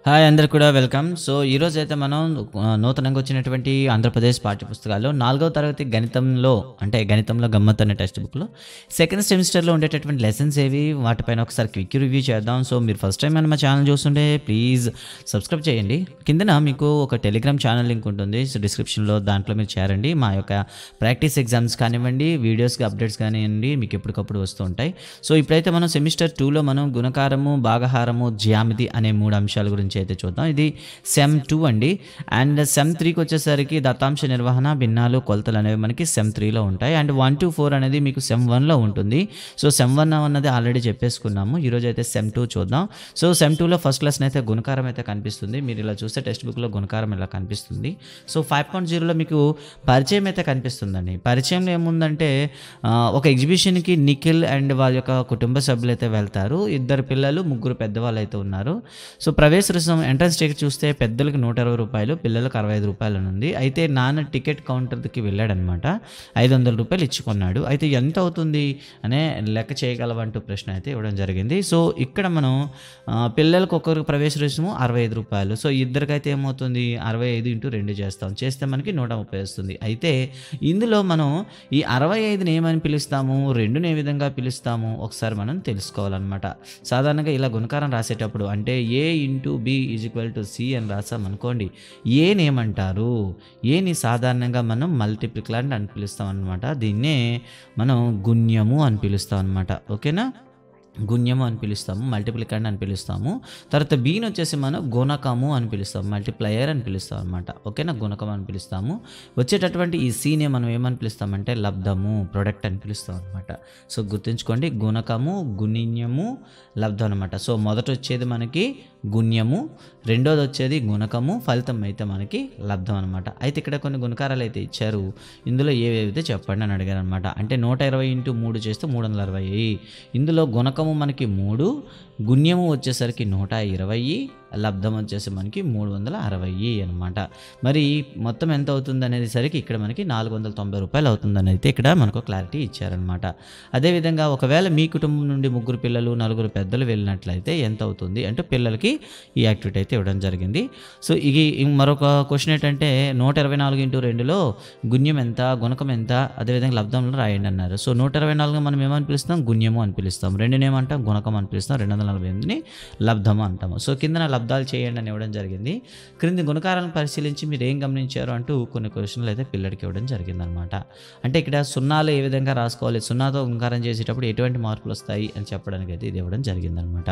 hi అందరు కూడా welcome so ఈరోజు అయితే మనం ఆ, నూతనంగా వచ్చినటువంటి ఆంధ్రప్రదేశ్ పాఠ్యపుస్తకాల్లో నాలుగవ తరగతి గణితంలో అంటే గణితంలో గమ్మత్ అనే టెక్స్ట్ బుక్లో సెకండ్ సెమిస్టర్లో ఉండేటటువంటి లెసన్స్ ఏవి వాటిపైన ఒకసారి క్విక్ రివ్యూ చేద్దాం సో మీరు ఫస్ట్ టైం మన మా ఛానల్ చూస్తుంటే ప్లీజ్ సబ్స్క్రైబ్ చేయండి కిందన మీకు ఒక టెలిగ్రామ్ ఛానల్ లింక్ ఉంటుంది సో డిస్క్రిప్షన్లో దాంట్లో మీరు చేరండి మా యొక్క ప్రాక్టీస్ ఎగ్జామ్స్ కానివ్వండి వీడియోస్కి అప్డేట్స్ కానివ్వండి మీకు ఎప్పటికప్పుడు వస్తూ ఉంటాయి సో ఇప్పుడైతే మనం సెమిస్టర్ టూలో మనం గుణకారము భాగహారము జ్యామితి అనే మూడు అంశాల గురించి అయితే చూద్దాం ఇది సెమ్ టూ అండి అండ్ సెమ్ త్రీకి వచ్చేసరికి దత్తాంశ నిర్వహణ భిన్నాలు కొలతలు అనేవి మనకి సెమ్ త్రీలో ఉంటాయి అండ్ వన్ టు ఫోర్ అనేది మీకు సెమ్ వన్లో ఉంటుంది సో సెమ్ వన్ అన్నది ఆల్రెడీ చెప్పేసుకున్నాము ఈరోజు అయితే సెమ్ టూ చూద్దాం సో సెమ్ టూలో ఫస్ట్ లెసన్ అయితే గుణకారం అయితే కనిపిస్తుంది మీరు ఇలా చూస్తే టెక్స్ట్ బుక్లో గుణకారం ఇలా కనిపిస్తుంది సో ఫైవ్ పాయింట్ జీరోలో మీకు పరిచయం అయితే కనిపిస్తుందండి పరిచయంలో ఏముందంటే ఆ, ఒక ఎగ్జిబిషన్కి నిఖిల్ అండ్ వాళ్ళ యొక్క కుటుంబ సభ్యులు అయితే వెళ్తారు ఇద్దరు పిల్లలు ముగ్గురు పెద్దవాళ్ళు అయితే ఉన్నారు సో ప్రవేశ రుసుం ఎంట్రన్స్ టికెట్ చూస్తే పెద్దలకు నూట ఇరవై రూపాయలు పిల్లలకు అరవై ఐదు రూపాయలు అని ఉంది అయితే నాన్న టికెట్ కౌంటర్కి వెళ్ళాడనమాట ఐదు వందల రూపాయలు ఇచ్చుకున్నాడు అయితే ఎంత అవుతుంది అనే లెక్క చేయగలవంటూ ప్రశ్న అయితే ఇవ్వడం జరిగింది సో ఇక్కడ మనం ఆ, పిల్లలకు ఒక్కొక్కరికి ప్రవేశ రుసుము అరవై ఐదు రూపాయలు సో ఇద్దరికైతే ఏమవుతుంది అరవై ఐదు ఇంటూ రెండు చేస్తాం చేస్తే మనకి నూట ముప్పై వస్తుంది అయితే ఇందులో మనం ఈ అరవై ఐదుని ఏమని పిలుస్తాము రెండుని ఏ విధంగా పిలుస్తాము ఒకసారి మనం తెలుసుకోవాలన్నమాట సాధారణంగా ఇలా గుణకారం రాసేటప్పుడు అంటే A into B is equal to C అని రాసాం అనుకోండి ఏని ఏమంటారు ఏని సాధారణంగా మనం మల్టిప్లిక్లాండ్ అని పిలుస్తాం అనమాట దీన్నే మనం గుణ్యము అని పిలుస్తాం అనమాట ఓకేనా గుణ్యము అని పిలుస్తాము మల్టిప్లికండ్ అని పిలుస్తాము తర్వాత బీని వచ్చేసి మనం గుణకము అని పిలుస్తాం మల్టిప్లయర్ అని పిలుస్తాం అనమాట ఓకేనా గుణకం అని పిలుస్తాము వచ్చేటటువంటి ఈ సీనే మనం ఏమని పిలుస్తామంటే లబ్ధము ప్రొడక్ట్ అని పిలుస్తాం అనమాట సో గుర్తుంచుకోండి గుణకము గుణిన్యము లబ్ధం అనమాట సో మొదట వచ్చేది మనకి గుణ్యము రెండోది వచ్చేది గుణకము ఫలితం అయితే మనకి లబ్ధం అనమాట అయితే ఇక్కడ కొన్ని గుణకారాలు అయితే ఇచ్చారు ఇందులో ఏవేవైతే చెప్పండి అని అడిగారు అనమాట అంటే నూట ఇరవై ఇంటూ మూడు చేస్తే మూడు వందల అరవై ఇందులో గుణకము మనకి మూడు గుణ్యము వచ్చేసరికి నూట ఇరవై లబ్ధం వచ్చేసి మనకి మూడు వందల అరవై అనమాట మరి మొత్తం ఎంత అవుతుంది అనేది సరికి ఇక్కడ మనకి నాలుగు వందల తొంభై రూపాయలు అవుతుందని అయితే ఇక్కడ మనకు క్లారిటీ ఇచ్చారనమాట అదేవిధంగా ఒకవేళ మీ కుటుంబం నుండి ముగ్గురు పిల్లలు నలుగురు పెద్దలు వెళ్ళినట్లయితే ఎంత అవుతుంది అంటే పిల్లలకి ఈ యాక్టివిటీ అయితే ఇవ్వడం జరిగింది సో ఇది మరొక క్వశ్చన్ ఏంటంటే నూట ఇరవై నాలుగు ఇంటూ రెండులో గుణ్యం ఎంత గుణకం ఎంత అదేవిధంగా లబ్ధంలో రాయండి అన్నారు సో నూట ఇరవై నాలుగు మనం ఏమని పిలుస్తాం గుణ్యము అని పిలుస్తాం రెండునేమంటాం గుణకం అని పిలుస్తాం రెండు వందల నలభై ఎనిమిదిని లబ్ధము అంటాము సో కింద లబ్ధాలు చేయండి అని ఇవ్వడం జరిగింది క్రింది గుణకారాలను పరిశీలించి మీరు ఏం గమనించారు అంటూ కొన్ని క్వశ్చన్లు అయితే పిల్లడికి ఇవ్వడం జరిగిందనమాట అంటే ఇక్కడ సున్నాలు ఏ విధంగా రాసుకోవాలి సున్నాతో గుణకారం చేసేటప్పుడు ఎటువంటి మార్పులు వస్తాయి అని చెప్పడానికి అయితే ఇది ఇవ్వడం జరిగిందనమాట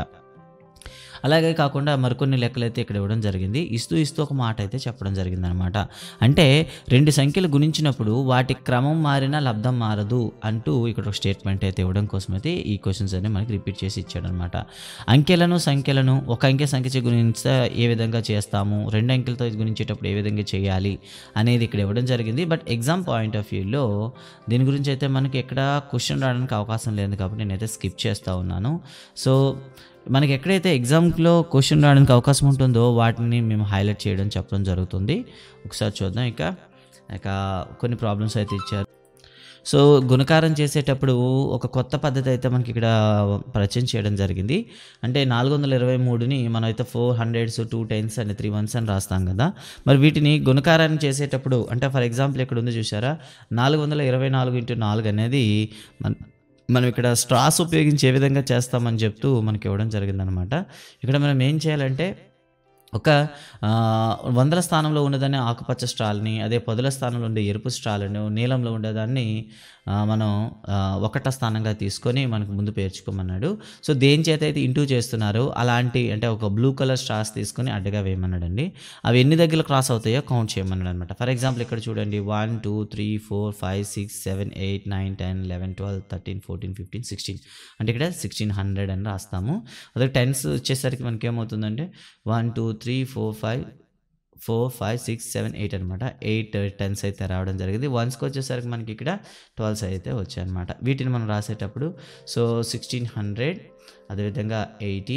అలాగే కాకుండా మరికొన్ని లెక్కలు అయితే ఇక్కడ ఇవ్వడం జరిగింది ఇస్తూ ఇస్తూ ఒక మాట అయితే చెప్పడం జరిగిందనమాట అంటే రెండు సంఖ్యలు గుణించినప్పుడు వాటి క్రమం మారినా లబ్ధం మారదు అంటూ ఇక్కడ ఒక స్టేట్మెంట్ అయితే ఇవ్వడం కోసం అయితే ఈ క్వశ్చన్స్ అన్ని మనకి రిపీట్ చేసి ఇచ్చాడనమాట అంకెలను సంఖ్యలను ఒక అంకె సంఖ్య గుణిస్తే ఏ విధంగా చేస్తాము రెండు అంకెలతో గుణించేటప్పుడు ఏ విధంగా చేయాలి అనేది ఇక్కడ ఇవ్వడం జరిగింది బట్ ఎగ్జామ్ పాయింట్ ఆఫ్ వ్యూలో దీని గురించి అయితే మనకి ఎక్కడ క్వశ్చన్ రావడానికి అవకాశం లేదు కాబట్టి నేనైతే స్కిప్ చేస్తూ ఉన్నాను సో మనకి ఎక్కడైతే ఎగ్జామ్లో క్వశ్చన్ రావడానికి అవకాశం ఉంటుందో వాటిని మేము హైలైట్ చేయడం చెప్పడం జరుగుతుంది ఒకసారి చూద్దాం ఇక ఇక కొన్ని ప్రాబ్లమ్స్ అయితే ఇచ్చారు సో గుణకారం చేసేటప్పుడు ఒక కొత్త పద్ధతి అయితే మనకి ఇక్కడ పరిచయం చేయడం జరిగింది అంటే నాలుగు వందల ఇరవై మూడుని మనం అయితే four hundreds two tens and three ones అని రాస్తాం కదా మరి వీటిని గుణకారాన్ని చేసేటప్పుడు అంటే ఫర్ ఎగ్జాంపుల్ ఇక్కడ ఉంది చూసారా నాలుగు వందల ఇరవై నాలుగు ఇంటూ నాలుగు అనేది మన మనం ఇక్కడ స్ట్రాస్ ఉపయోగించి ఏ విధంగా చేస్తామని చెప్తూ మనకి ఇవ్వడం జరిగిందనమాట ఇక్కడ మనం ఏం చేయాలంటే ఒక ఆ, వందల స్థానంలో ఉన్నదాన్ని ఆకుపచ్చ స్ట్రాల్ని అదే పదుల స్థానంలో ఉండే ఎరుపు స్ట్రాలను నీలంలో ఉండేదాన్ని ఆ, మనం ఆ, ఒకట స్థానంగా తీసుకొని మనకు ముందు పేర్చుకోమన్నాడు సో దేని చేత అయితే ఇంటూ చేస్తున్నారు అలాంటి అంటే ఒక బ్లూ కలర్ స్ట్రాస్ తీసుకొని అడ్డగా వేయమన్నాడండి అవి ఎన్ని దగ్గర క్రాస్ అవుతాయో కౌంట్ చేయమన్నాడు అనమాట ఫర్ ఎగ్జాంపుల్ ఇక్కడ చూడండి one two three four five six seven eight nine ten eleven twelve thirteen fourteen fifteen sixteen అంటే ఇక్కడ సిక్స్టీన్ హండ్రెడ్ అని రాస్తాము అదే టెన్స్ వచ్చేసరికి మనకి ఏమవుతుందంటే one two three four five four five six seven eight అనమాట ఎయిట్ టెన్స్ అయితే రావడం జరిగింది వన్స్కి వచ్చేసరికి మనకి ఇక్కడ ట్వెల్వ్స్ అయితే వచ్చాయన్నమాట వీటిని మనం రాసేటప్పుడు సో సిక్స్టీన్ హండ్రెడ్ అదేవిధంగా ఎయిటీ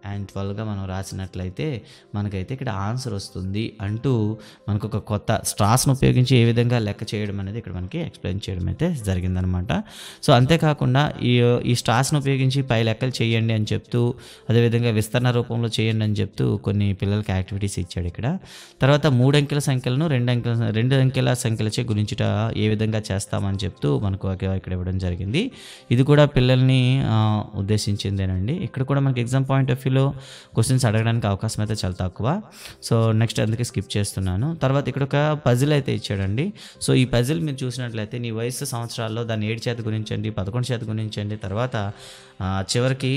అండ్ ట్వెల్వ్గా మనం రాసినట్లయితే మనకైతే ఇక్కడ ఆన్సర్ వస్తుంది అంటూ మనకు ఒక కొత్త స్ట్రాస్ను ఉపయోగించి ఏ విధంగా లెక్క చేయడం అనేది ఇక్కడ మనకి ఎక్స్ప్లెయిన్ చేయడం అయితే జరిగిందనమాట సో అంతేకాకుండా ఈ ఈ స్ట్రాస్ను ఉపయోగించి పై లెక్కలు చేయండి అని చెప్తూ అదేవిధంగా విస్తరణ రూపంలో చేయండి అని చెప్తూ కొన్ని పిల్లలకి యాక్టివిటీస్ ఇచ్చాడు ఇక్కడ తర్వాత మూడు అంకెల సంఖ్యలను రెండు అంకెల రెండు అంకెల సంఖ్యలచే గురించుట ఏ విధంగా చేస్తామని చెప్తూ మనకు ఒక- ఇక్కడ ఇవ్వడం జరిగింది ఇది కూడా పిల్లల్ని ఆ, ఉద్దేశించిందేనండి ఇక్కడ కూడా మనకి ఎగ్జామ్ పాయింట్ ఆఫ్ వ్యూలో క్వశ్చన్స్ అడగడానికి అవకాశం అయితే చాలా తక్కువ సో నెక్స్ట్ అందుకే స్కిప్ చేస్తున్నాను తర్వాత ఇక్కడ ఒక పజిల్ అయితే ఇచ్చాడండి సో ఈ పజిల్ మీరు చూసినట్లయితే నీ వయసు సంవత్సరాల్లో దాన్ని ఏడు చేత గుణించండి పదకొండు చేత గుణించండి తర్వాత ఆ, చివరికి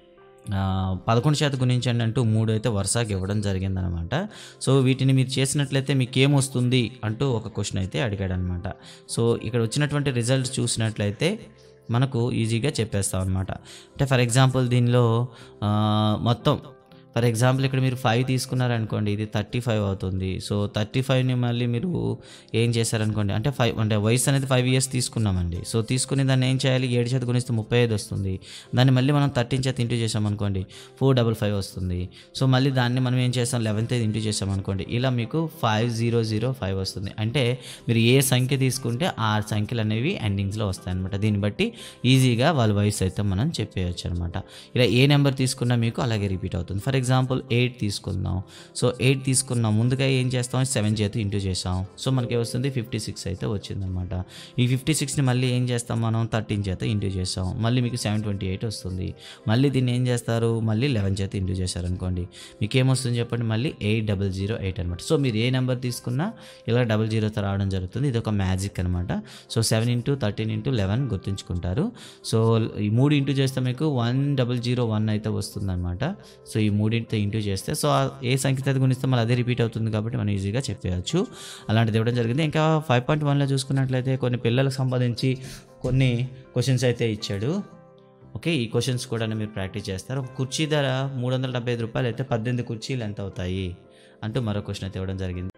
ఆ, పదకొండు శాతం గుణించండి అంటూ మూడు అయితే వరుసగా ఇవ్వడం జరిగిందనమాట సో వీటిని మీరు చేసినట్లయితే మీకు ఏమొస్తుంది అంటూ ఒక క్వశ్చన్ అయితే అడిగాడు అనమాట సో ఇక్కడ వచ్చినటువంటి రిజల్ట్స్ చూసినట్లయితే మనకు ఈజీగా చెప్పేస్తాం అనమాట అంటే ఫర్ ఎగ్జాంపుల్ దీనిలో ఆ, మొత్తం ఫర్ ఎగ్జాంపుల్ ఇక్కడ మీరు ఫైవ్ తీసుకున్నారనుకోండి ఇది థర్టీ ఫైవ్ అవుతుంది సో థర్టీ ఫైవ్ని మళ్ళీ మీరు ఏం చేశారనుకోండి అంటే ఫైవ్ అంటే వయసు అనేది ఫైవ్ ఇయర్స్ తీసుకున్నామండి సో తీసుకుని దాన్ని ఏం చేయాలి ఏడు చేత గుణిస్తే ముప్పై ఐదు వస్తుంది దాన్ని మళ్ళీ మనం థర్టీన్ చేత ఇంటూ చేసామనుకోండి ఫోర్ డబల్ ఫైవ్ వస్తుంది సో మళ్ళీ దాన్ని మనం ఏం చేస్తాం లెవెన్త్ ఇంటూ చేసామనుకోండి ఇలా మీకు ఫైవ్ జీరో జీరో ఫైవ్ వస్తుంది అంటే మీరు ఏ సంఖ్య తీసుకుంటే ఆ సంఖ్యలు అనేవి ఎండింగ్స్లో వస్తాయి అనమాట దీన్ని బట్టి ఈజీగా వాళ్ళ వయసు అయితే మనం చెప్పేయచ్చు అనమాట ఇలా ఏ నెంబర్ తీసుకున్నా మీకు అలాగే రిపీట్ అవుతుంది ఫర్ ఎగ్జాంపుల్ ఎయిట్ తీసుకుందాం సో ఎయిట్ తీసుకున్నాం ముందుగా ఏం చేస్తాం సెవెన్ చేత ఇంటూ చేసాం సో మనకి వస్తుంది ఫిఫ్టీ సిక్స్ అయితే వచ్చిందనమాట ఈ ఫిఫ్టీ సిక్స్ని మళ్ళీ ఏం చేస్తాం మనం థర్టీన్ చేత ఇంటూ చేసాం మళ్ళీ మీకు సెవెన్ ట్వంటీ ఎయిట్ వస్తుంది మళ్ళీ దీన్ని ఏం చేస్తారు మళ్ళీ లెవెన్ చేత ఇంటూ చేశారనుకోండి మీకు ఏమొస్తుంది చెప్పండి మళ్ళీ ఎయిట్ డబల్ జీరో ఎయిట్ అనమాట సో మీరు ఏ నెంబర్ తీసుకున్నా ఇలా డబల్ జీరోతో రావడం జరుగుతుంది ఇది ఒక మ్యాజిక్ అనమాట so seven into thirteen into eleven గుర్తుంచుకుంటారు సో ఈ మూడు ఇంటూ చేస్తే మీకు వన్ డబల్ జీరో వన్ అయితే వస్తుందన్నమాట సో ఈ మూడింటితో ఇంటూ చేస్తే సో ఆ ఏ సంఖ్యతో అది గుణిస్తే మళ్ళీ అదే రిపీట్ అవుతుంది కాబట్టి మనం ఈజీగా చెప్పేయచ్చు అలాంటిది ఇవ్వడం జరిగింది ఇంకా ఫైవ్ పాయింట్ వన్లో చూసుకున్నట్లయితే కొన్ని పిల్లలకు సంబంధించి కొన్ని క్వశ్చన్స్ అయితే ఇచ్చాడు ఓకే ఈ క్వశ్చన్స్ కూడా మీరు ప్రాక్టీస్ చేస్తారు ఒక కుర్చీ ధర మూడు వందల డెబ్బై ఐదు రూపాయలు అయితే పద్దెనిమిది కుర్చీలు ఎంత అవుతాయి అంటూ మరో క్వశ్చన్ అయితే ఇవ్వడం జరిగింది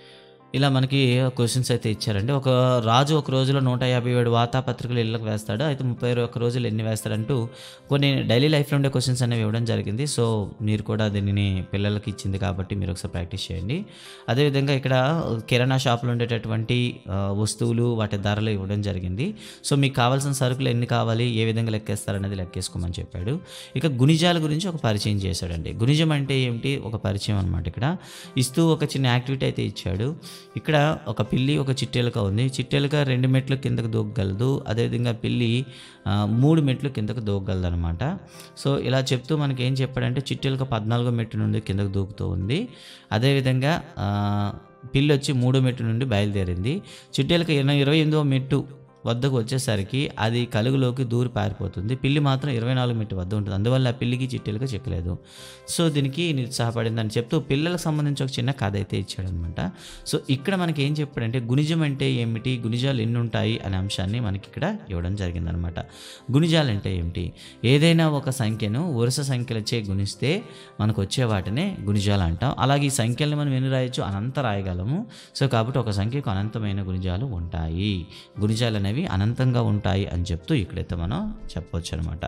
ఇలా మనకి క్వశ్చన్స్ అయితే ఇచ్చారండి ఒక రాజు ఒక రోజులో నూట యాభై ఏడు వార్తాపత్రికలు ఇళ్ళకి వేస్తాడు అయితే ముప్పై ఒక్క రోజులు ఎన్ని వేస్తాడంటూ కొన్ని డైలీ లైఫ్లో ఉండే క్వశ్చన్స్ అనేవి ఇవ్వడం జరిగింది సో మీరు కూడా దీనిని పిల్లలకి ఇచ్చింది కాబట్టి మీరు ఒకసారి ప్రాక్టీస్ చేయండి అదేవిధంగా ఇక్కడ కిరాణా షాపులో ఉండేటటువంటి ఆ, వస్తువులు వాటి ధరలు ఇవ్వడం జరిగింది సో మీకు కావాల్సిన సరుకులు ఎన్ని కావాలి ఏ విధంగా లెక్కేస్తారనేది లెక్కేసుకోమని చెప్పాడు ఇక గుణిజాల గురించి ఒక పరిచయం చేశాడండి గుణిజం అంటే ఏమిటి ఒక పరిచయం అనమాట ఇక్కడ ఇస్తూ ఒక చిన్న యాక్టివిటీ అయితే ఇచ్చాడు ఇక్కడ ఒక పిల్లి ఒక చిట్టెలుక ఉంది చిట్టెలుక రెండు మెట్లు కిందకు దూకగలదు అదేవిధంగా పిల్లి ఆ, మూడు మెట్లు కిందకు దూకగలదు అనమాట సో ఇలా చెప్తూ మనకి ఏం చెప్పాడంటే చిట్టెలుక పద్నాలుగో మెట్టు నుండి కిందకు దూకుతూ ఉంది అదేవిధంగా ఆ, పిల్లి వచ్చి మూడో మెట్టు నుండి బయలుదేరింది చిట్టెలుక ఇరవై ఇరవై ఎనిమిదో మెట్టు వద్దకు వచ్చేసరికి అది కలుగులోకి దూరి పారిపోతుంది పిల్లి మాత్రం ఇరవై నాలుగు మెట్టు వద్ద ఉంటుంది అందువల్ల ఆ పిల్లికి చిట్టెలుక చిక్కలేదు సో దీనికి నిరుత్సాహపడింది అని చెప్తూ పిల్లలకు సంబంధించి ఒక చిన్న కథ అయితే ఇచ్చాడనమాట సో ఇక్కడ మనకి ఏం చెప్పాడంటే గుణిజం అంటే ఏమిటి గుణిజాలు ఎన్ని ఉంటాయి అనే అంశాన్ని మనకి ఇక్కడ ఇవ్వడం జరిగిందనమాట గుణిజాలు అంటే ఏమిటి ఏదైనా ఒక సంఖ్యను వరుస సంఖ్యలచే గుణిస్తే మనకు వచ్చే వాటినే గుణిజాలు అంటాం అలాగే ఈ సంఖ్యల్ని మనం ఎన్ని రాయొచ్చు అనంత రాయగలము సో కాబట్టి ఒక సంఖ్యకు అనంతమైన గుణిజాలు ఉంటాయి గుణిజాలు అనేవి అనంతంగా ఉంటాయి అని చెప్తూ ఇక్కడైతే మనం చెప్పవచ్చు అనమాట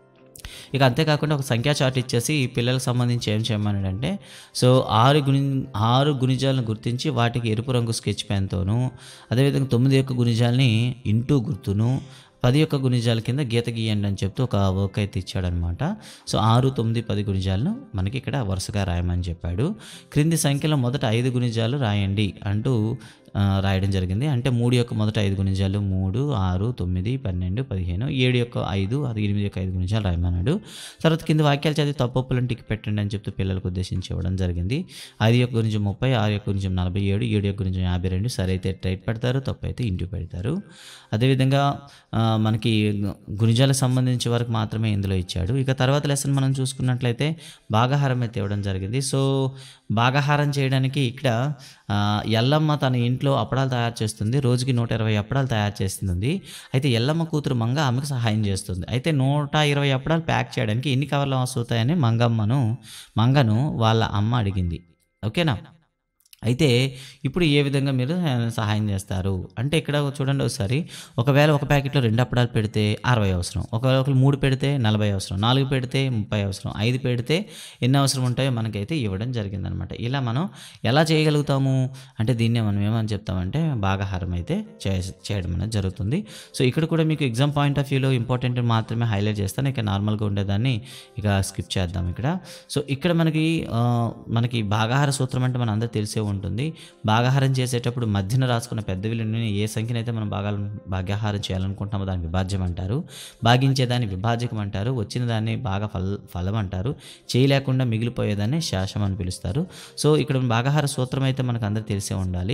ఇక అంతేకాకుండా ఒక సంఖ్యా చార్ట్ ఇచ్చేసి ఈ పిల్లలకు సంబంధించి ఏం చేయమన్నాడంటే సో ఆరు గుణి ఆరు గుణిజాలను గుర్తించి వాటికి ఎరుపు రంగు స్కెచ్ పెన్తోను అదేవిధంగా తొమ్మిది యొక్క గుణిజాలని ఇంటూ గుర్తును పది యొక్క గుణిజాల కింద గీత గీయండి అని చెప్తూ ఒక వర్క్ అయితే ఇచ్చాడనమాట సో ఆరు తొమ్మిది పది గుణిజాలను మనకి ఇక్కడ వరుసగా రాయమని చెప్పాడు క్రింది సంఖ్యలో మొదట ఐదు గుణిజాలు రాయండి అంటూ ఆ, రాయడం జరిగింది అంటే మూడు యొక్క మొదట ఐదు గుణిజాలు మూడు ఆరు తొమ్మిది పన్నెండు పదిహేను ఏడు యొక్క ఐదు అది ఎనిమిది యొక్క ఐదు గుణిజాలు రాయమన్నాడు తర్వాత కింద వాక్యాలు చదివి తప్పులను టిక్ పెట్టండి అని చెప్తూ పిల్లలకు ఉద్దేశించి ఇవ్వడం జరిగింది ఐదు యొక్క గురించి ముప్పై ఆరు యొక్క గురించి నలభై ఏడు ఏడు యొక్క గురించి యాభై రెండు సరి అయితే రైట్ పెడతారు తప్పు అయితే ఇంటూ పెడతారు అదేవిధంగా ఆ, మనకి గుణిజాలకు సంబంధించి వరకు మాత్రమే ఇందులో ఇచ్చాడు ఇక తర్వాత లెసన్ మనం చూసుకున్నట్లయితే భాగాహారం అయితే ఇవ్వడం జరిగింది సో భాగాహారం చేయడానికి ఇక్కడ ఆ, ఎల్లమ్మ తన ఇంట్లో అప్పడాలు తయారు చేస్తుంది రోజుకి నూట ఇరవై అప్పడాలు తయారు చేస్తుంది అయితే ఎల్లమ్మ కూతురు మంగ ఆమెకు సహాయం చేస్తుంది అయితే నూట ఇరవై అప్పడాలు ప్యాక్ చేయడానికి ఎన్ని కవర్లు అవుతాయని మంగమ్మను మంగను వాళ్ళ అమ్మ అడిగింది ఓకేనా అయితే ఇప్పుడు ఏ విధంగా మీరు ఆ, సహాయం చేస్తారు అంటే ఇక్కడ చూడండి ఒకసారి ఒకవేళ ఒక ప్యాకెట్లో రెండు అప్పడాలు పెడితే అరవై అవసరం ఒకవేళ ఒకరు మూడు పెడితే నలభై అవసరం నాలుగు పెడితే ముప్పై అవసరం ఐదు పెడితే ఎన్ని అవసరం ఉంటాయో మనకైతే ఇవ్వడం జరిగిందనమాట ఇలా మనం ఎలా చేయగలుగుతాము అంటే దీన్నే మనం ఏమని చెప్తామంటే భాగాహారం అయితే చే చేయడం అనేది జరుగుతుంది సో ఇక్కడ కూడా మీకు ఎగ్జామ్ పాయింట్ ఆఫ్ వ్యూలో ఇంపార్టెంట్ మాత్రమే హైలైట్ చేస్తాను ఇక నార్మల్గా ఉండేదాన్ని ఇక స్కిప్ చేద్దాం ఇక్కడ సో ఇక్కడ మనకి ఆ, మనకి భాగాహార సూత్రం అంటే మన అందరూ తెలిసే ఉంటుంది భాగాహారం చేసేటప్పుడు మధ్యన రాసుకున్న పెద్ద విలువని ఏ సంఖ్యనైతే మనం భాగాలు భాగాహారం చేయాలనుకుంటామో దాన్ని విభాజ్యం అంటారు భాగించేదాన్ని విభాజకం అంటారు వచ్చిన దాన్ని బాగా ఫల ఫలం అంటారు చేయలేకుండా మిగిలిపోయేదాన్ని శాసనం అని పిలుస్తారు సో ఇక్కడ భాగాహార సూత్రం అయితే మనకు అందరూ తెలిసే ఉండాలి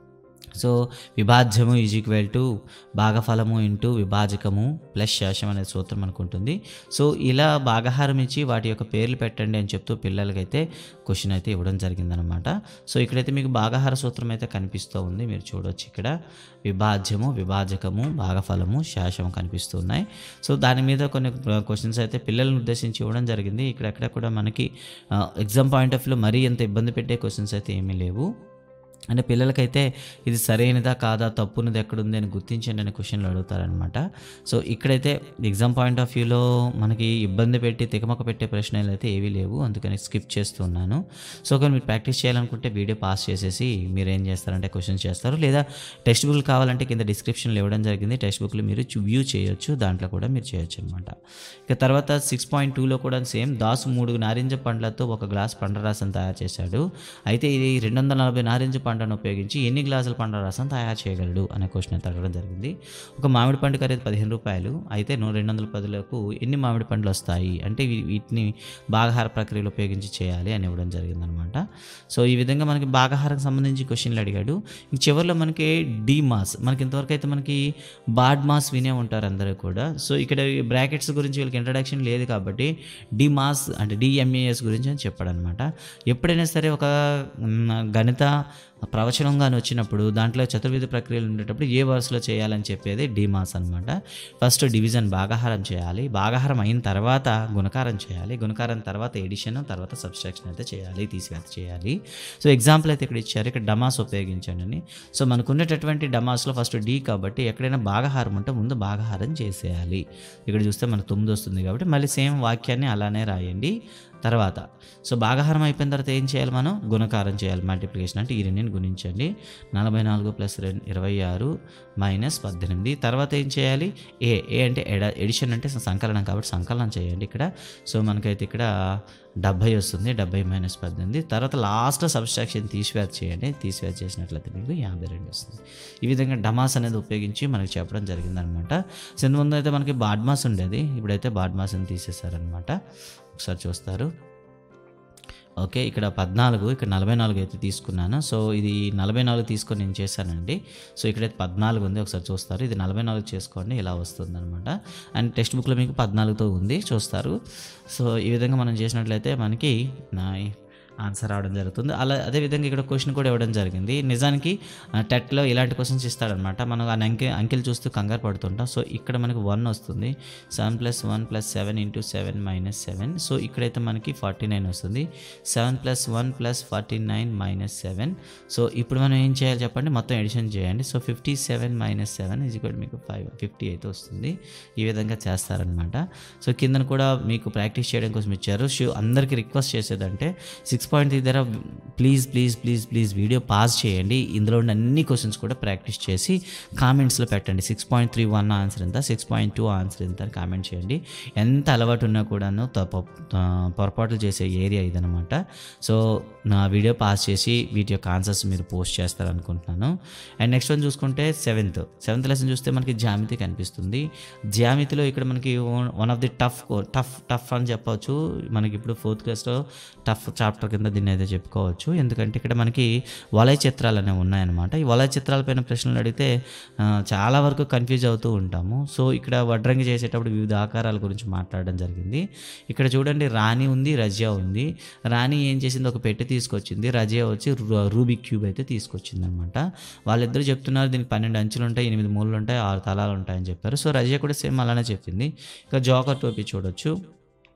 సో విభాజ్యము ఈజ్ ఈక్వల్ టు భాగఫలము ఇంటూ విభాజకము ప్లస్ శేషం అనే సూత్రం మనకు ఉంటుంది సో ఇలా భాగహారం ఇచ్చి వాటి యొక్క పేర్లు పెట్టండి అని చెప్తూ పిల్లలకైతే క్వశ్చన్ అయితే ఇవ్వడం జరిగిందనమాట సో ఇక్కడైతే మీకు భాగహార సూత్రం అయితే కనిపిస్తూ ఉంది మీరు చూడొచ్చు ఇక్కడ విభాజ్యము విభాజకము భాగఫలము శేషము కనిపిస్తున్నాయి సో దాని మీద కొన్ని క్వశ్చన్స్ అయితే పిల్లలను ఉద్దేశించి ఇవ్వడం జరిగింది ఇక్కడెక్కడ కూడా మనకి ఎగ్జామ్ పాయింట్ ఆఫ్ వ్యూలో మరీ ఎంత ఇబ్బంది పెట్టే క్వశ్చన్స్ అయితే ఏమీ లేవు అంటే పిల్లలకైతే ఇది సరైనదా కాదా తప్పునది ఎక్కడుంది అని గుర్తించండి అనే క్వశ్చన్లు అడుగుతారనమాట సో ఇక్కడైతే ఎగ్జామ్ పాయింట్ ఆఫ్ వ్యూలో మనకి ఇబ్బంది పెట్టి తికమక పెట్టే ప్రశ్నలు అయితే ఏవీ లేవు అందుకని స్కిప్ చేస్తున్నాను సో ఒకవేళ మీరు ప్రాక్టీస్ చేయాలనుకుంటే వీడియో పాస్ చేసేసి మీరు ఏం చేస్తారంటే క్వశ్చన్స్ చేస్తారు లేదా టెక్స్ట్ బుక్లు కావాలంటే కింద డిస్క్రిప్షన్లో ఇవ్వడం జరిగింది టెక్స్ట్ బుక్లు మీరు వ్యూ చేయొచ్చు దాంట్లో కూడా మీరు చేయొచ్చు అనమాట ఇక తర్వాత సిక్స్ పాయింట్ టూలో కూడా సేమ్ దాసు మూడు నారింజ పండ్లతో ఒక గ్లాస్ పండ్ల రసం తయారు చేశాడు అయితే ఇది రెండు వందల నలభై నారింజ పండును ఉపయోగించి ఎన్ని గ్లాసుల పండ్ల రసం తయారు చేయగలడు అనే క్వశ్చన్ అయితే అడగడం జరిగింది ఒక మామిడి పండు ఖరీదు పదిహేను రూపాయలు అయితే నువ్వు రెండు వందల పదులకు ఎన్ని మామిడి పండ్లు వస్తాయి అంటే వీ- వీటిని భాగహార ప్రక్రియలో ఉపయోగించి చేయాలి అని ఇవ్వడం జరిగిందనమాట సో ఈ విధంగా మనకి భాగహారకు సంబంధించి క్వశ్చన్లు అడిగాడు ఇంక చివరిలో మనకి డి మాస్ మనకి ఇంతవరకు అయితే మనకి బాడ్ మాస్ వినే ఉంటారు అందరూ కూడా సో ఇక్కడ బ్రాకెట్స్ గురించి వీళ్ళకి ఇంట్రడక్షన్ లేదు కాబట్టి డి మాస్ అంటే డిఎంఏఎస్ గురించి అని చెప్పాడు అనమాట ఎప్పుడైనా సరే ఒక మ్, గణిత ప్రవచనంగా అని వచ్చినప్పుడు దాంట్లో చతుర్విధ ప్రక్రియలు ఉండేటప్పుడు ఏ వరుసలో చేయాలని చెప్పేది డిమాస్ అనమాట ఫస్ట్ డివిజన్ భాగాహారం చేయాలి భాగాహారం అయిన తర్వాత గుణకారం చేయాలి గుణకారం తర్వాత ఎడిషన్ తర్వాత సబ్స్ట్రాక్షన్ అయితే చేయాలి తీసివేత చేయాలి సో ఎగ్జాంపుల్ అయితే ఇక్కడ ఇచ్చారు ఇక్కడ డమాస్ ఉపయోగించండి అని సో మనకు ఉండేటటువంటి డమాస్లో ఫస్ట్ డి కాబట్టి ఎక్కడైనా భాగాహారం ఉంటే ముందు భాగాహారం చేసేయాలి ఇక్కడ చూస్తే మనకు తొమ్మిది వస్తుంది కాబట్టి మళ్ళీ సేమ్ వాక్యాన్ని అలానే రాయండి తర్వాత సో భాగాహారం అయిపోయిన తర్వాత ఏం చేయాలి మనం గుణకారం చేయాలి మల్టిప్లికేషన్ అంటే ఈ రెండింటిని గుణించండి నలభై నాలుగు ప్లస్ రెండు ఇరవై ఆరు మైనస్ పద్దెనిమిది తర్వాత ఏం చేయాలి ఏ ఏ అంటే ఎడ ఎడిషన్ అంటే సంకలనం కాబట్టి సంకలనం చేయండి ఇక్కడ సో మనకైతే ఇక్కడ డెబ్బై వస్తుంది డెబ్బై మైనస్ పద్దెనిమిది తర్వాత లాస్ట్ సబ్స్ట్రాక్షన్ తీసివేత చేయండి తీసివేత చేసినట్లయితే మీకు యాభై రెండు వస్తుంది ఈ విధంగా డమాస్ అనేది ఉపయోగించి మనకి చెప్పడం జరిగిందనమాట సో ఇంత ముందు అయితే మనకి బాడ్మాస్ ఉండేది ఇప్పుడైతే బాడ్మాస్ని తీసేశారనమాట ఒకసారి చూస్తారు ఓకే ఇక్కడ పద్నాలుగు ఇక్కడ నలభై నాలుగు అయితే తీసుకున్నాను సో ఇది నలభై నాలుగు తీసుకొని నేను చేశానండి సో ఇక్కడైతే పద్నాలుగు ఉంది ఒకసారి చూస్తారు ఇది నలభై నాలుగు చేసుకోండి ఇలా వస్తుంది అనమాట అండ్ టెక్స్ట్ బుక్లో మీకు పద్నాలుగుతో ఉంది చూస్తారు సో ఈ విధంగా మనం చేసినట్లయితే మనకి నా ఆన్సర్ రావడం జరుగుతుంది అలా అదేవిధంగా ఇక్కడ క్వశ్చన్ కూడా ఇవ్వడం జరిగింది నిజానికి ఆ, టెట్లో ఇలాంటి క్వశ్చన్స్ ఇస్తాడనమాట మనం ఆ అంకె అంకెలు చూస్తూ కంగారు పడుతుంటాం సో ఇక్కడ మనకి వన్ వస్తుంది seven plus one plus seven into seven minus seven so ఇక్కడైతే మనకి ఫార్టీ నైన్ వస్తుంది seven plus one plus forty nine minus seven so ఇప్పుడు మనం ఏం చేయాలి చెప్పండి మొత్తం ఎడిషన్ చేయండి so fifty seven minus seven ఇది కూడా మీకు ఫైవ్ ఫిఫ్టీ అయితే వస్తుంది ఈ విధంగా చేస్తారనమాట సో కిందన కూడా మీకు ప్రాక్టీస్ చేయడం కోసం ఇచ్చారు షూ అందరికీ రిక్వెస్ట్ చేసేదంటే సిక్స్ పాయింట్ త్రీ దగ్గర please please please please video pass చేయండి ఇందులో ఉన్న అన్ని క్వశ్చన్స్ కూడా ప్రాక్టీస్ చేసి కామెంట్స్లో పెట్టండి six point three one answer ఎంత సిక్స్ పాయింట్ టూ ఆన్సర్ ఎంత అని కామెంట్ చేయండి ఎంత అలవాటు ఉన్నా కూడాను తప్ప ఆ, పొరపాట్లు చేసే ఏరియా ఇదనమాట సో నా వీడియో పాస్ చేసి వీటి యొక్క ఆన్సర్స్ మీరు పోస్ట్ చేస్తారనుకుంటున్నాను అండ్ నెక్స్ట్ వన్ చూసుకుంటే సెవెంత్ సెవెంత్ లెసన్ చూస్తే మనకి జామితి కనిపిస్తుంది జామితిలో ఇక్కడ మనకి one of the tough tough tough అని చెప్పవచ్చు మనకి ఇప్పుడు ఫోర్త్ క్లాస్లో టఫ్ చాప్టర్ కింద దీన్ని అయితే చెప్పుకోవచ్చు ఎందుకంటే ఇక్కడ మనకి వలయ చిత్రాలు అనేవి ఉన్నాయన్నమాట ఈ వలయ చిత్రాలపైన ప్రశ్నలు అడిగితే ఆ, చాలా వరకు కన్ఫ్యూజ్ అవుతూ ఉంటాము సో ఇక్కడ వడ్రంగి చేసేటప్పుడు వివిధ ఆకారాల గురించి మాట్లాడడం జరిగింది ఇక్కడ చూడండి రాణి ఉంది రజియా ఉంది రాణి ఏం చేసింది ఒక పెట్టె తీసుకొచ్చింది రజియా వచ్చి రు- రూబిక్ క్యూబ్ అయితే తీసుకొచ్చింది అనమాట వాళ్ళిద్దరు చెప్తున్నారు దీనికి పన్నెండు అంచులు ఉంటాయి ఎనిమిది మూలలు ఉంటాయి ఆరు తలాలు ఉంటాయని చెప్పారు సో రజియా కూడా సేమ్ అలానే చెప్పింది ఇక జోకర్ టోపీ చూడొచ్చు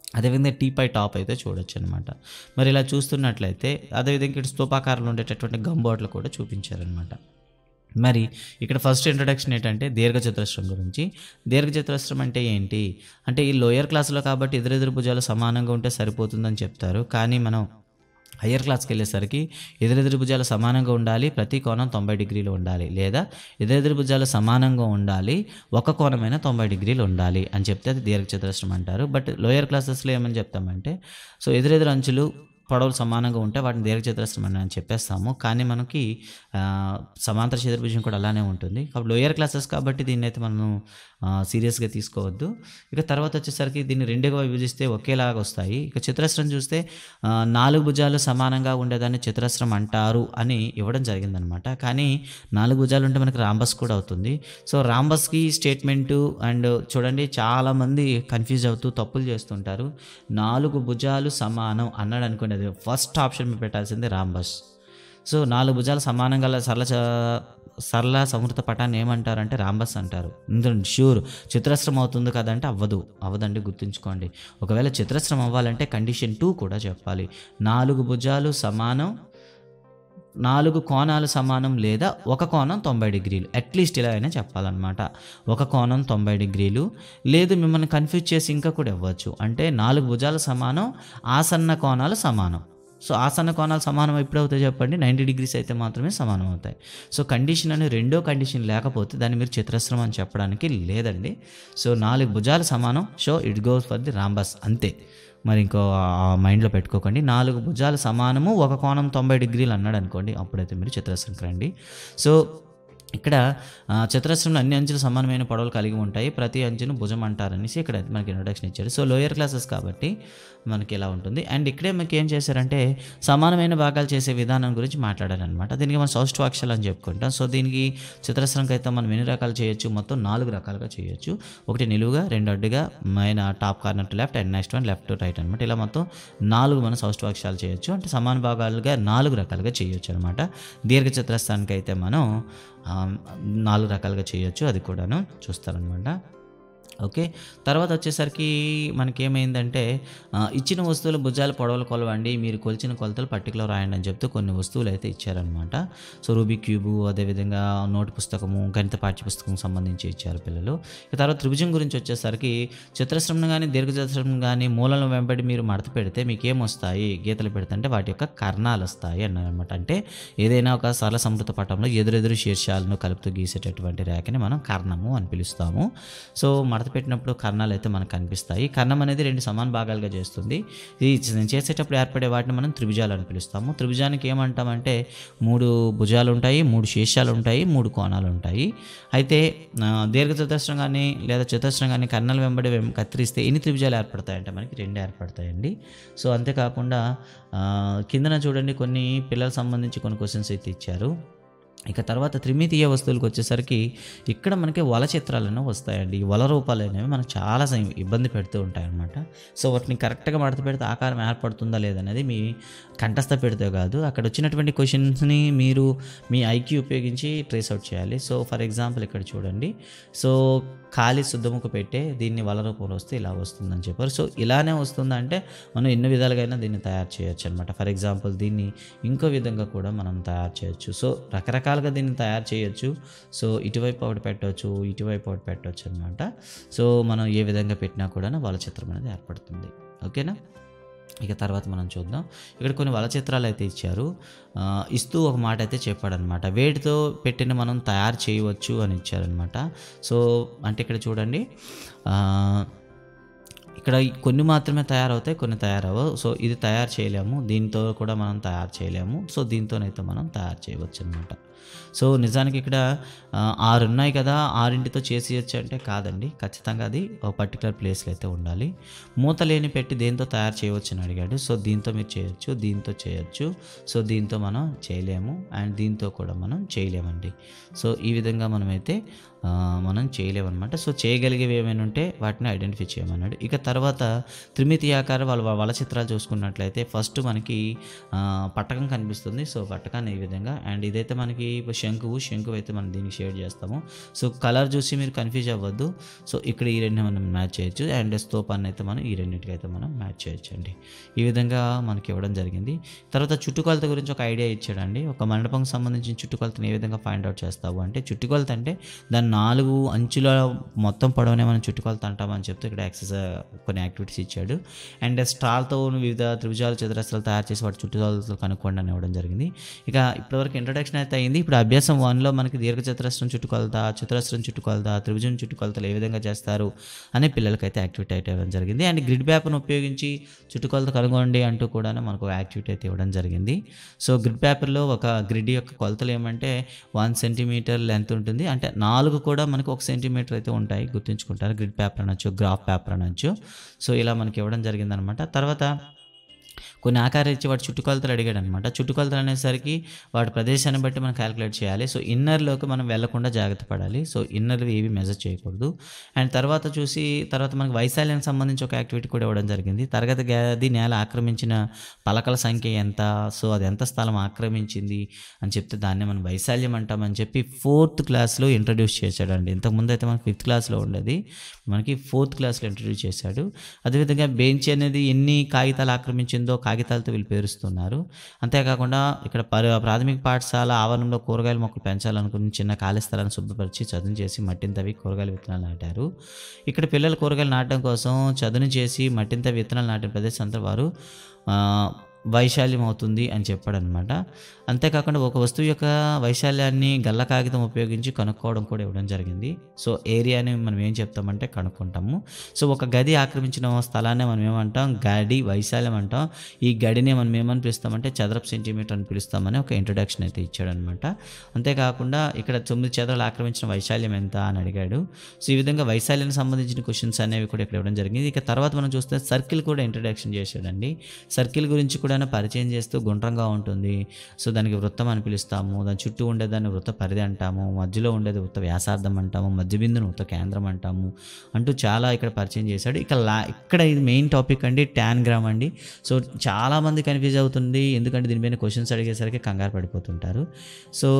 అదేవిధంగా టీ పై టాప్ అయితే చూడొచ్చు అనమాట మరి ఇలా చూస్తున్నట్లయితే అదేవిధంగా ఇక్కడ స్తూపాకారంలో ఉండేటటువంటి గమ్ బాటిల్ కూడా చూపించారనమాట మరి ఇక్కడ ఫస్ట్ ఇంట్రడక్షన్ ఏంటంటే దీర్ఘచతురస్రం గురించి దీర్ఘచతురస్రం అంటే ఏంటి అంటే ఈ లోయర్ క్లాస్లో కాబట్టి ఎదురెదురు భుజాలు సమానంగా ఉంటే సరిపోతుందని చెప్తారు కానీ మనం హయ్యర్ క్లాస్కి వెళ్ళేసరికి ఎదురెదురు భుజాలు సమానంగా ఉండాలి ప్రతి కోణం తొంభై డిగ్రీలు ఉండాలి లేదా ఎదురెదురు భుజాలు సమానంగా ఉండాలి ఒక కోణమైన తొంభై డిగ్రీలు ఉండాలి అని చెప్తే అది దీర్ఘచతురస్రం అంటారు బట్ లోయర్ క్లాసెస్లో ఏమని చెప్తామంటే సో ఎదురెదురు అంచులు పొడవులు సమానంగా ఉంటే వాటిని దీర్ఘచతురస్రం అని అని చెప్పేస్తాము కానీ మనకి ఆ, సమాంతర చతుర్భుజం కూడా అలానే ఉంటుంది కాబట్టి లోయర్ క్లాసెస్ కాబట్టి దీన్ని అయితే మనం సీరియస్గా తీసుకోవద్దు ఇక తర్వాత వచ్చేసరికి దీన్ని రెండుగా విభజిస్తే ఒకేలాగా వస్తాయి ఇక చతురస్రం చూస్తే ఆ, నాలుగు భుజాలు సమానంగా ఉండేదాన్ని చతురస్రం అంటారు అని ఇవ్వడం జరిగిందనమాట కానీ నాలుగు భుజాలు ఉంటే మనకి రాంబస్ కూడా అవుతుంది సో రాంబస్కి స్టేట్మెంటు అండ్ చూడండి చాలామంది కన్ఫ్యూజ్ అవుతూ తప్పులు చేస్తుంటారు నాలుగు భుజాలు సమానం అన్నాడు అనుకోండి అది ఫస్ట్ ఆప్షన్ మీరు పెట్టాల్సింది రాంబస్ సో నాలుగు భుజాలు సమానంగా గల సరళ చ- సరళ సమృత పటాన్ని ఏమంటారంటే రాంబస్ అంటారు ఇందులో ష్యూర్ చిత్రస్రం అవుతుంది కదంటే అవ్వదు అవ్వదండి గుర్తుంచుకోండి ఒకవేళ చిత్రస్రం అవ్వాలంటే కండిషన్ టూ కూడా చెప్పాలి నాలుగు భుజాలు సమానం నాలుగు కోణాలు సమానం లేదా ఒక కోణం తొంభై డిగ్రీలు అట్లీస్ట్ ఇలా అయినా చెప్పాలన్నమాట ఒక కోణం తొంభై డిగ్రీలు లేదు మిమ్మల్ని కన్ఫ్యూజ్ చేసి ఇంకా కూడా ఇవ్వచ్చు అంటే నాలుగు భుజాలు సమానం ఆసన్న కోణాలు సమానం సో ఆసన్న కోణాలు సమానం ఎప్పుడు అవుతాయి చెప్పండి నైంటీ డిగ్రీస్ అయితే మాత్రమే సమానం అవుతాయి సో కండిషన్ అని రెండో కండిషన్ లేకపోతే దాన్ని మీరు చిత్రస్రం అని చెప్పడానికి లేదండి సో నాలుగు భుజాలు సమానం so it goes for the rhombus అంతే మరి ఇంకో ఆ మైండ్లో పెట్టుకోకండి నాలుగు భుజాలు సమానము ఒక కోణం తొంభై డిగ్రీలు అన్నాడు అనుకోండి అప్పుడైతే మీరు చిత్రస్రంకి రండి సో ఇక్కడ ఆ, చతురస్రంలో అన్ని అంచులు సమానమైన పొడవులు కలిగి ఉంటాయి ప్రతి అంచును భుజం అంటారనేసి ఇక్కడ మనకి ఇంట్రొడక్షన్ ఇచ్చారు సో లోయర్ క్లాసెస్ కాబట్టి మనకి ఇలా ఉంటుంది అండ్ ఇక్కడే మనకి ఏం చేశారంటే సమానమైన భాగాలు చేసే విధానం గురించి మాట్లాడారనమాట దీనికి మనం సౌష్ఠవాక్షలు అని చెప్పుకుంటాం సో దీనికి చతురస్రంకి అయితే మనం ఎన్ని రకాలు చేయొచ్చు మొత్తం నాలుగు రకాలుగా చేయొచ్చు ఒకటి నిలువుగా రెండు అడ్డుగా మైన top corner to left and next one left to right అనమాట ఇలా మొత్తం నాలుగు మనం సౌష్ఠవాక్షాలు చేయొచ్చు అంటే సమాన భాగాలుగా నాలుగు రకాలుగా చేయొచ్చు అనమాట దీర్ఘ చతురస్రానికి అయితే మనం ఆ, నాలుగు రకాలుగా చేయొచ్చు అది కూడాను చూస్తారనమాట ఓకే తర్వాత వచ్చేసరికి మనకి ఏమైందంటే ఆ, ఇచ్చిన వస్తువుల భుజాల పొడవలు కొలవండి మీరు కొలిచిన కొలతలు పర్టికులర్ రాయండి అని చెప్తూ కొన్ని వస్తువులు అయితే ఇచ్చారనమాట సో రూబీ క్యూబు అదేవిధంగా నోటు పుస్తకము గణిత పాఠ్య పుస్తకం సంబంధించి ఇచ్చారు పిల్లలు ఇక తర్వాత త్రిభుజం గురించి వచ్చేసరికి చతురస్రం కానీ దీర్ఘచతురస్రం కానీ మూలలను వెంబడి మీరు మడత పెడితే మీకు ఏం వస్తాయి గీతలు పెడితే వాటి యొక్క కర్ణాలు వస్తాయి అన్నారనమాట అంటే ఏదైనా ఒక సరళ సమృద్ధ పటంలో ఎదురెదురు శీర్షాలను కలుపుతూ గీసేటటువంటి రేఖని మనం కర్ణము అని పిలుస్తాము సో మడత పెట్టినప్పుడు కర్ణాలు అయితే మనకు కనిపిస్తాయి కర్ణం అనేది రెండు సమాన భాగాలుగా చేస్తుంది ఇది చేసేటప్పుడు ఏర్పడే వాటిని మనం త్రిభుజాలు అని పిలుస్తాము త్రిభుజానికి ఏమంటామంటే మూడు భుజాలు ఉంటాయి మూడు శీర్షాలు ఉంటాయి మూడు కోణాలు ఉంటాయి అయితే ఆ, దీర్ఘ చతురస్రం కానీ లేదా చతురస్రం కానీ కర్ణాలు వెంబడి వెం- కత్తిరిస్తే ఎన్ని త్రిభుజాలు ఏర్పడతాయంటే మనకి రెండు ఏర్పడతాయండి సో అంతేకాకుండా ఆ, కిందన చూడండి కొన్ని పిల్లలకు సంబంధించి కొన్ని క్వశ్చన్స్ అయితే ఇచ్చారు ఇక తర్వాత త్రిమితీయ వస్తువులకు వచ్చేసరికి ఇక్కడ మనకి వల చిత్రాలను వస్తాయండి ఈ వల రూపాలు అనేవి మనకు చాలా సమ- ఇబ్బంది పెడుతూ ఉంటాయి అన్నమాట సో వాటిని కరెక్ట్గా మడత పెడితే ఆకారం ఏర్పడుతుందా లేదనేది మీ కంఠస్థ పెడితే కాదు అక్కడ వచ్చినటువంటి క్వశ్చన్స్ని మీరు మీ ఐక్యూ ఉపయోగించి ట్రేస్ అవుట్ చేయాలి సో ఫర్ ఎగ్జాంపుల్ ఇక్కడ చూడండి సో ఖాళీ శుద్ధముకు పెట్టే దీన్ని వల రూపంలో వస్తే ఇలా వస్తుందని చెప్పారు సో ఇలానే వస్తుందంటే మనం ఎన్ని విధాలుగా అయినా దీన్ని తయారు చేయొచ్చు అనమాట ఫర్ ఎగ్జాంపుల్ దీన్ని ఇంకో విధంగా కూడా మనం తయారు చేయొచ్చు సో రకరకాలుగా దీన్ని తయారు చేయొచ్చు సో ఇటువైపు ఒకటి పెట్టవచ్చు ఇటువైపు ఒకటి పెట్టవచ్చు అనమాట సో మనం ఏ విధంగా పెట్టినా కూడా వాళ్ళ చిత్రం అనేది ఏర్పడుతుంది ఓకేనా ఇక తర్వాత మనం చూద్దాం ఇక్కడ కొన్ని వల చిత్రాలు అయితే ఇచ్చారు ఆ, ఇస్తూ ఒక మాట అయితే చెప్పాడనమాట వేటితో పెట్టిన మనం తయారు చేయవచ్చు అని ఇచ్చారనమాట సో అంటే ఇక్కడ చూడండి ఆ, ఇక్కడ కొన్ని మాత్రమే తయారవుతాయి కొన్ని తయారవవు సో ఇది తయారు చేయలేము దీంతో కూడా మనం తయారు చేయలేము సో దీంతోనైతే మనం తయారు చేయవచ్చు అనమాట సో నిజానికి ఇక్కడ ఆ, ఆరు ఉన్నాయి కదా ఆరింటితో చేసేయచ్చు అంటే కాదండి ఖచ్చితంగా అది ఒక పర్టికులర్ ప్లేస్లో అయితే ఉండాలి మూత లేని పెట్టి దేంతో తయారు చేయవచ్చు అని అడిగాడు సో దీంతో మీరు చేయొచ్చు దీంతో చేయొచ్చు సో దీంతో మనం చేయలేము అండ్ దీంతో కూడా మనం చేయలేమండి సో ఈ విధంగా మనమైతే ఆ, మనం చేయలేమన్నమాట సో చేయగలిగేవి ఏమైనా ఉంటే వాటిని ఐడెంటిఫై చేయమన్నాడు ఇక తర్వాత త్రిమితి ఆకారం వాళ్ళ వాళ్ళ చిత్రాలు చూసుకున్నట్లయితే ఫస్ట్ మనకి ఆ, పట్టకం కనిపిస్తుంది సో పట్టకాన్ని ఈ విధంగా అండ్ ఇదైతే మనకి ఇప్పుడు శంకువు శంకువు అయితే మనం దీనికి షేడ్ చేస్తాము సో కలర్ చూసి మీరు కన్ఫ్యూజ్ అవ్వద్దు సో ఇక్కడ ఈ రెండు మనం మ్యాచ్ చేయొచ్చు అండ్ స్తూపాన్ని అయితే మనం ఈ రెండింటికి అయితే మనం మ్యాచ్ చేయొచ్చు అండి ఈ విధంగా మనకి ఇవ్వడం జరిగింది తర్వాత చుట్టుకొలత గురించి ఒక ఐడియా ఇచ్చాడండి ఒక మండపం సంబంధించిన చుట్టుకొలతను ఏ విధంగా ఫైండ్ అవుట్ చేస్తావు అంటే చుట్టుకొలత అంటే దాని నాలుగు అంచుల మొత్తం పొడవనే మనం చుట్టుకొలత అంటామని చెప్తూ ఇక్కడ ఎక్సర్సైజ్ కొన్ని యాక్టివిటీస్ ఇచ్చాడు అండ్ స్టార్తో వివిధ త్రిభుజాలు చతురస్రాలు తయారు చేసి వాటి చుట్టుకొలతలు కనుక్కోండి అని ఇవ్వడం జరిగింది ఇక ఇప్పటివరకు ఇంట్రడక్షన్ అయితే అయింది ఇప్పుడు అభ్యాసం వన్లో మనకి దీర్ఘ చతురస్రం చుట్టుకొలత చతురస్రం చుట్టుకొలత త్రిభుజం చుట్టుకొలతలు ఏ విధంగా చేస్తారు అనే పిల్లలకైతే యాక్టివిటీ అయితే ఇవ్వడం జరిగింది అండ్ గ్రిడ్ పేపర్ను ఉపయోగించి చుట్టుకొలత కనుగొండి అంటూ కూడా మనకు ఒక యాక్టివిటీ అయితే ఇవ్వడం జరిగింది సో గ్రిడ్ పేపర్లో ఒక గ్రిడ్ యొక్క కొలతలు ఏమంటే వన్ సెంటీమీటర్ లెంత్ ఉంటుంది అంటే నాలుగు కూడా మనకు ఒక సెంటీమీటర్ అయితే ఉంటాయి గుర్తుంచుకుంటారు గ్రిడ్ పేపర్ అనొచ్చు గ్రాఫ్ పేపర్ అనొచ్చు సో ఇలా మనకి ఇవ్వడం జరిగిందనమాట తర్వాత కొన్ని ఆకారాలు ఇచ్చి వాటి చుట్టుకొలతలు అడిగాడు అనమాట చుట్టుకొలతలు అనేసరికి వాటి ప్రదేశాన్ని బట్టి మనం క్యాలిక్యులేట్ చేయాలి సో ఇన్నర్లోకి మనం వెళ్లకుండా జాగ్రత్త పడాలి సో ఇన్నర్ ఏవి మెజర్ చేయకూడదు అండ్ తర్వాత చూసి తర్వాత మనకి వైశాల్యానికి సంబంధించి ఒక యాక్టివిటీ కూడా ఇవ్వడం జరిగింది తరగతి గది నేల ఆక్రమించిన పలకల సంఖ్య ఎంత సో అది ఎంత స్థలం ఆక్రమించింది అని చెప్తే దాన్ని మనం వైశాల్యం అంటామని చెప్పి ఫోర్త్ క్లాస్లో ఇంట్రడ్యూస్ చేశాడండి ఇంతకుముందు అయితే మనకి ఫిఫ్త్ క్లాస్లో ఉండేది మనకి ఫోర్త్ క్లాస్లో ఇంట్రడ్యూస్ చేశాడు అదేవిధంగా బెంచ్ అనేది ఎన్ని కాగితాలు ఆక్రమించిందో కాగితాలతో వీళ్ళు పేరుస్తున్నారు అంతేకాకుండా ఇక్కడ పరి ప్రాథమిక పాఠశాల ఆవరణంలో కూరగాయల మొక్కలు పెంచాలనుకుని చిన్న ఖాళీ స్థలాన్ని శుభ్రపరిచి చదును చేసి మట్టిని తవ్వి కూరగాయల విత్తనాలు నాటారు ఇక్కడ పిల్లలు కూరగాయలు నాటడం కోసం చదును చేసి మట్టిని తవ్వి విత్తనాలు నాటిన ప్రదేశం అంతా వారు ఆ, వైశాల్యం అవుతుంది అని చెప్పాడు అనమాట అంతేకాకుండా ఒక వస్తువు యొక్క వైశాల్యాన్ని గల్ల కాగితం ఉపయోగించి కనుక్కోవడం కూడా ఇవ్వడం జరిగింది సో ఏరియాని మనం ఏం చెప్తామంటే కనుక్కుంటాము సో ఒక గది ఆక్రమించిన స్థలాన్ని మనం ఏమంటాం గడి వైశాల్యం అంటాం ఈ గడిని మనం ఏమని పిలుస్తామంటే చదరపు సెంటీమీటర్ అని పిలుస్తామని ఒక ఇంట్రొడక్షన్ అయితే ఇచ్చాడనమాట అంతేకాకుండా ఇక్కడ తొమ్మిది చదరాలు ఆక్రమించిన వైశాల్యం ఎంత అని అడిగాడు సో ఈ విధంగా వైశాల్యానికి సంబంధించిన క్వశ్చన్స్ అనేవి కూడా ఇక్కడ ఇవ్వడం జరిగింది ఇక తర్వాత మనం చూస్తే సర్కిల్ కూడా ఇంట్రడక్షన్ చేశాడండి సర్కిల్ గురించి కూడా పరిచయం చేస్తూ గుండ్రంగా ఉంటుంది సో దానికి వృత్తం అని పిలుస్తాము దాని చుట్టూ ఉండేదాన్ని వృత్త పరిధి అంటాము మధ్యలో ఉండేది వృత్త వ్యాసార్థం అంటాము మధ్య బిందును వృత్త కేంద్రం అంటాము అంటూ చాలా ఇక్కడ పరిచయం చేశాడు ఇక లా ఇక్కడ ఇది మెయిన్ టాపిక్ అండి ట్యాన్ గ్రామ్ అండి సో చాలామంది కన్ఫ్యూజ్ అవుతుంది ఎందుకంటే దీనిపైన క్వశ్చన్స్ అడిగేసరికి కంగారు పడిపోతుంటారు సో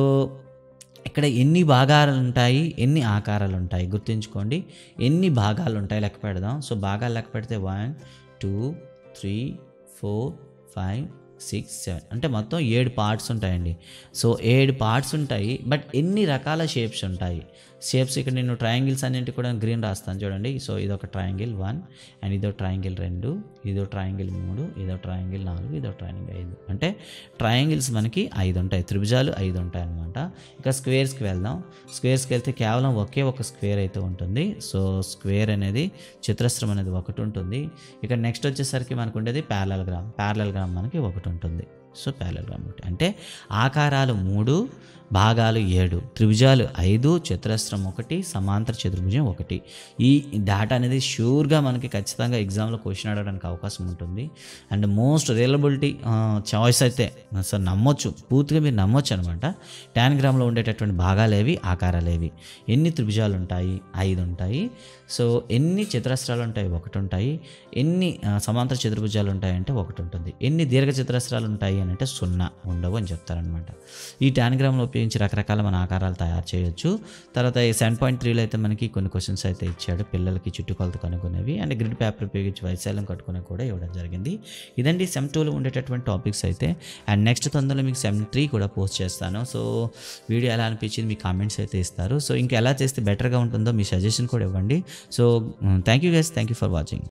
ఇక్కడ ఎన్ని భాగాలు ఉంటాయి ఎన్ని ఆకారాలు ఉంటాయి గుర్తుంచుకోండి ఎన్ని భాగాలు ఉంటాయి లెక్క పెడదాం సో భాగాలు లెక్క పెడితే one two three four five six seven అంటే మొత్తం ఏడు పార్ట్స్ ఉంటాయండి సో ఏడు పార్ట్స్ ఉంటాయి బట్ ఎన్ని రకాల షేప్స్ ఉంటాయి షేప్స్ ఇక్కడ నేను ట్రయాంగిల్స్ అన్నింటి కూడా గ్రీన్ రాస్తాను చూడండి సో ఇదొక ట్రయాంగిల్ వన్ అండ్ ఇదో ట్రయాంగిల్ రెండు ఇదో ట్రయాంగిల్ మూడు ఇదో ట్రయాంగిల్ నాలుగు ఇదో ట్రయాంగిల్ ఐదు అంటే ట్రయాంగిల్స్ మనకి ఐదు ఉంటాయి త్రిభుజాలు ఐదు ఉంటాయి అనమాట ఇక స్క్వేర్స్కి వెళ్దాం స్క్వేర్స్కి వెళ్తే కేవలం ఒకే ఒక స్క్వేర్ అయితే ఉంటుంది సో స్క్వేర్ అనేది చతురస్రం అనేది ఒకటి ఉంటుంది ఇక నెక్స్ట్ వచ్చేసరికి మనకు ఉండేది ప్యారలల్ గ్రామ్ ప్యారలల్ గ్రామ్ మనకి ఒకటి ఉంటుంది సో ప్యారలల్ గ్రామ్ ఒకటి అంటే ఆకారాలు మూడు భాగాలు ఏడు త్రిభుజాలు ఐదు చతురస్రం ఒకటి సమాంతర చతుర్భుజం ఒకటి ఈ డేటా అనేది షూర్గా మనకి ఖచ్చితంగా ఎగ్జామ్లో క్వశ్చన్ అడగడానికి అవకాశం ఉంటుంది అండ్ మోస్ట్ రిలబిలిటీ చాయిస్ అయితే అసలు నమ్మొచ్చు పూర్తిగా మీరు నమ్మొచ్చు అనమాట ట్యాన్ గ్రామ్లో ఉండేటటువంటి భాగాలు ఏవి ఆకారాలు ఏవి ఎన్ని త్రిభుజాలు ఉంటాయి ఐదు ఉంటాయి సో ఎన్ని చతురస్రాలు ఉంటాయి ఒకటి ఉంటాయి ఎన్ని ఆ, సమాంతర చతుర్భుజాలు ఉంటాయి అంటే ఒకటి ఉంటుంది ఎన్ని దీర్ఘ చతురస్రాలు ఉంటాయి అని అంటే సున్నా ఉండవు అని చెప్తారనమాట ఈ ట్యాన్గ్రామ్లో ఉపయోగించి రకరకాల మన ఆకారాలు తయారు చేయొచ్చు తర్వాత ఈ సెవెన్ పాయింట్ త్రీలో అయితే మనకి కొన్ని క్వశ్చన్స్ అయితే ఇచ్చాడు పిల్లలకి చుట్టుకొలత కనుక్కునేవి అండ్ గ్రిడ్ పేపర్ ఉపయోగించి వైశాల్యం కట్టుకునే కూడా ఇవ్వడం జరిగింది ఇదండి సెమ్ టూలో ఉండేటటువంటి టాపిక్స్ అయితే అండ్ నెక్స్ట్ తొందరలో మీకు సెమ్ త్రీ కూడా పోస్ట్ చేస్తాను సో వీడియో ఎలా అనిపించింది మీ కామెంట్స్ అయితే ఇస్తారు సో ఇంకా ఎలా చేస్తే బెటర్గా ఉంటుందో మీ సజెషన్ కూడా ఇవ్వండి so thank you guys thank you for watching